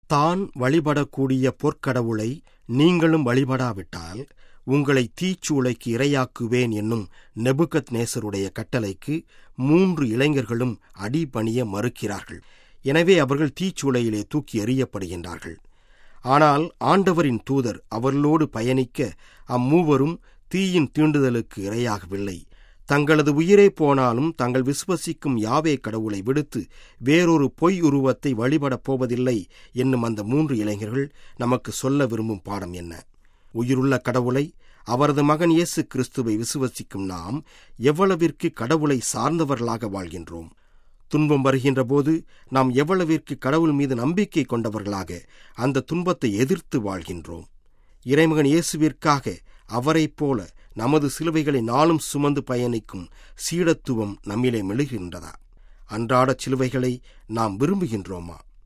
தான் வழிபடக்கூடிய பொற்கடவுளை நீங்களும் வழிபடாவிட்டால் உங்களை தீச்சூளைக்கு இரையாக்குவேன் என்னும் நெபுகத் நேசருடைய கட்டளைக்கு மூன்று இளைஞர்களும் அடிபணிய மறுக்கிறார்கள் எனவே அவர்கள் தீச்சூளையிலே தூக்கி எறியப்படுகின்றார்கள் ஆனால் ஆண்டவரின் தூதர் அவர்களோடு பயணிக்க அம்மூவரும் தீயின் தீண்டுதலுக்கு இரையாகவில்லை தங்களது உயிரே போனாலும் தங்கள் விசுவசிக்கும் யாவே கடவுளை விடுத்து வேறொரு பொய் உருவத்தை வழிபடப் போவதில்லை என்னும் அந்த மூன்று இளைஞர்கள் நமக்கு சொல்ல விரும்பும் பாடம் என்ன உயிருள்ள கடவுளை அவரது மகன் இயேசு கிறிஸ்துவை விசுவசிக்கும் நாம் எவ்வளவிற்கு கடவுளை சார்ந்தவர்களாக வாழ்கின்றோம் துன்பம் வருகின்ற போது நாம் எவ்வளவிற்கு கடவுள் மீது நம்பிக்கை கொண்டவர்களாக அந்த துன்பத்தை எதிர்த்து வாழ்கின்றோம் இறைமகன் இயேசுவிற்காக அவரைப் போல நமது சிலுவைகளை நாளும் சுமந்து பயணிக்கும் சீடத்துவம் நம்மிலே மெழுகின்றதா அன்றாட சிலுவைகளை நாம் விரும்புகின்றோமா